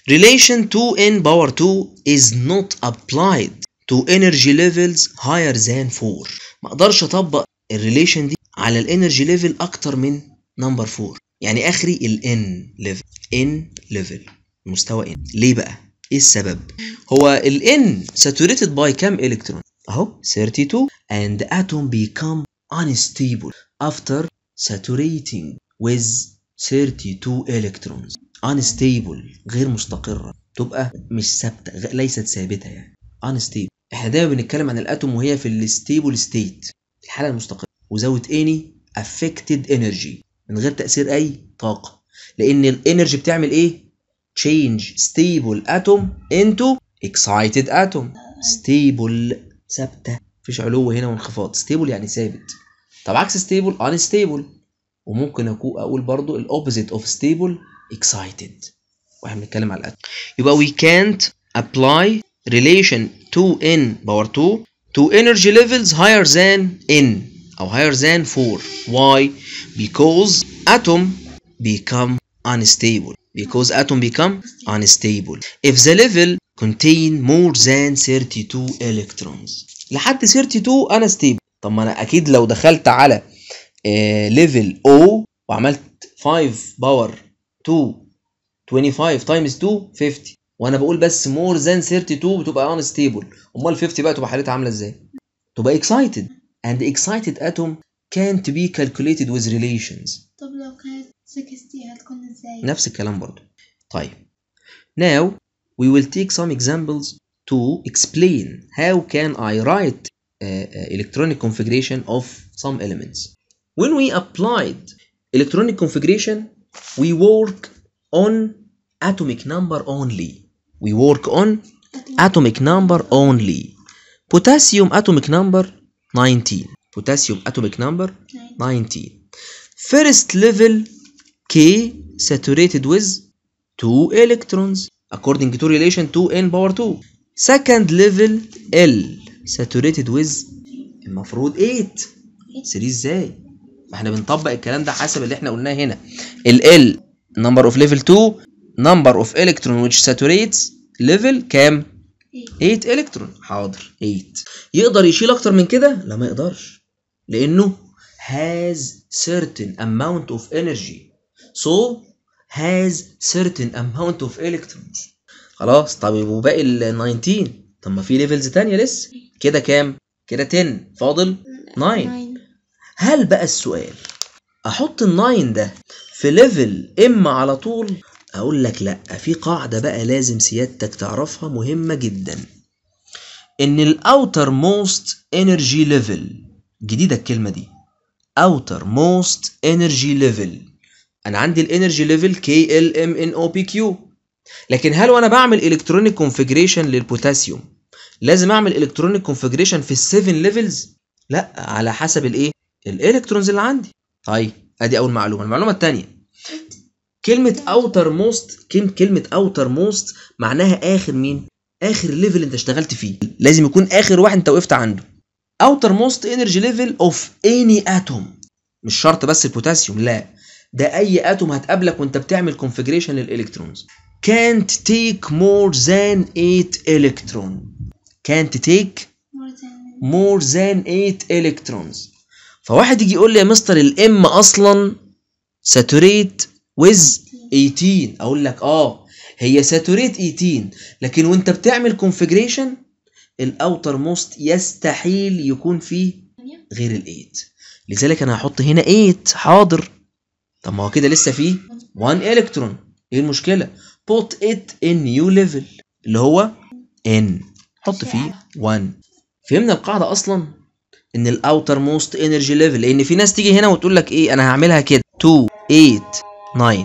relation 2n power 2 is not applied to energy levels higher than 4 ما اقدرش اطبق الريليشن دي على الانرجي ليفل اكتر من نمبر 4 يعني اخري ال n ليفل n ليفل مستوى n ليه بقى ايه السبب هو ال n saturated by كام الكترون اهو 32 and atom become unstable after saturating with 32 electrons unstable غير مستقرة تبقى مش ثابتة غ- ليست ثابتة يعني unstable احنا دايما بنتكلم عن الاتوم وهي في الستيبل ستيت الحالة المستقرة without any affected energy من غير تأثير أي طاقة لأن الانرجي بتعمل إيه؟ change stable atom into excited atom stable ثابتة مفيش علو هنا وانخفاض stable يعني ثابت طب عكس stable unstable وممكن أكو أقول برضو الأوبوزيت of stable excited واحنا بنتكلم على الاتوم يبقى we can't apply relation 2n power 2 to energy levels higher than n أو higher than 4 why because atom become unstable because atom become unstable if the level contain more than 32 electrons لحد 32 unstable طب ما انا اكيد لو دخلت على ليفل O وعملت 5 باور 2 25 تايمز 2 50 وانا بقول بس more than 32 بتبقى unstable امال 50 بقى تبقى حالتها عامله ازاي تبقى excited and excited atom can't be calculated with relations طب لو كانت 60 هتكون ازاي؟ نفس الكلام برضو طيب now we will take some examples to explain how can I write uh, uh, electronic configuration of some elements when we applied electronic configuration we work on atomic number only we work on atomic number only potassium atomic number 19 potassium atomic number 19 first level K saturated with 2 electrons according to relation 2n power 2 second level L saturated with المفروض 8 3 ازاي ما احنا بنطبق الكلام ده حسب اللي احنا قلناه هنا ال L number of level 2 number of electron which saturates level كام 8 الكترون حاضر 8 يقدر يشيل اكتر من كده لا ما يقدرش لانه has certain amount of energy so has certain amount of electrons خلاص طب وباقي ال 19 طب ما في ليفلز تانية لسه كده كام كده 10 فاضل 9 هل بقى السؤال احط ال 9 ده في ليفل ام على طول اقول لك لا في قاعده بقى لازم سيادتك تعرفها مهمه جدا ان الاوتر موست انرجي ليفل جديده الكلمه دي اوتر موست انرجي ليفل انا عندي الانرجي ليفل كي ال ام ان او بي كيو لكن هل وانا بعمل الكترونيك كونفيجريشن للبوتاسيوم لازم اعمل الكترونيك كونفيجريشن في السيفن ليفلز لا على حسب الايه الالكترونز اللي عندي طيب ادي اول معلومه المعلومه الثانيه كلمه اوتر موست كلمه اوتر موست معناها اخر مين اخر ليفل انت اشتغلت فيه لازم يكون اخر واحد انت وقفت عنده اوتر موست انرجي ليفل اوف اني اتوم مش شرط بس البوتاسيوم لا ده اي اتوم هتقابلك وانت بتعمل كونفيجريشن للالكترونز can't take more than 8 electron can't take more than 8 electrons فواحد يجي يقول لي يا مستر الام اصلا ساتوريت with 18 اقول لك اه هي ساتوريت 18 لكن وانت بتعمل كونفيجريشن الاوتر موست يستحيل يكون فيه غير ال 8 لذلك انا هحط هنا 8 حاضر طب ما هو كده لسه فيه 1 الكترون ايه المشكله put it in new level اللي هو n حط فيه 1 فهمنا القاعده اصلا ان الاوتر موست انرجي ليفل لان في ناس تيجي هنا وتقول لك ايه انا هعملها كده 2 8 9